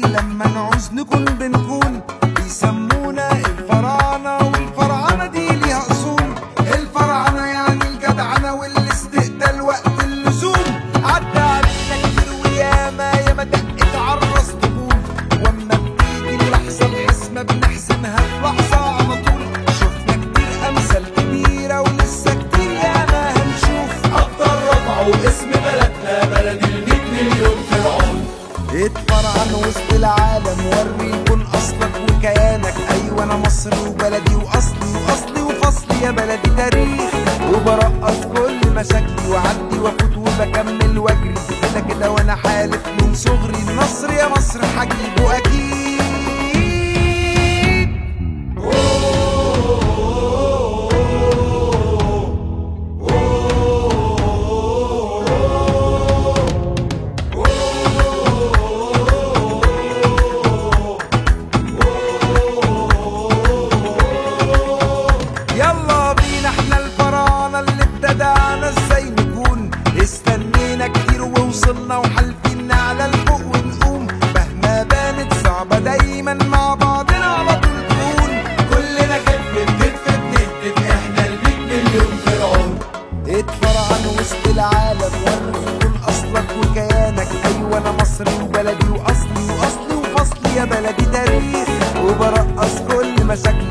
ولما نعوز نكون بنكون بيسمونا الفراعنة والفراعنة دي ليها أصول الفراعنة يعني الجدعنة والاستقتال وقت اللزوم عدى علينا كتير وياما ياما دقت عالراس طبول واما بتيجي اللحظة الحسمة بنحسمها في لحظة على طول شفنا كتير أمثال كبيرة ولسه كتير ياما هنشوف أبطال رفعوا اسم بلدنا بلد الميت مليون فرعون اتفرعن وسط العالم وري يكون اصلك وكيانك ايوه انا مصر وبلدي واصلي واصلي وفصلي يا بلدي تاريخ وبرقص كل مشاكلي وعدي وافوت وبكمل واجري كده كده وانا حالف من صغري النصر يا مصر هجيبه اكيد يلا بينا احنا الفراعنة اللي ابتدعنا ازاي نكون استنينا كتير ووصلنا وحالفين على الفوق ونقوم مهما بانت صعبة دايما مع بعضنا على طول تكون كلنا كتف بكتف بنهتف احنا الميت مليون فرعون اتفرعن وسط العالم وري يكون اصلك وكيانك ايوه انا مصري وبلدي واصلي واصلي وفصلي يا بلدي تاريخ وبرقص كل مشاكلي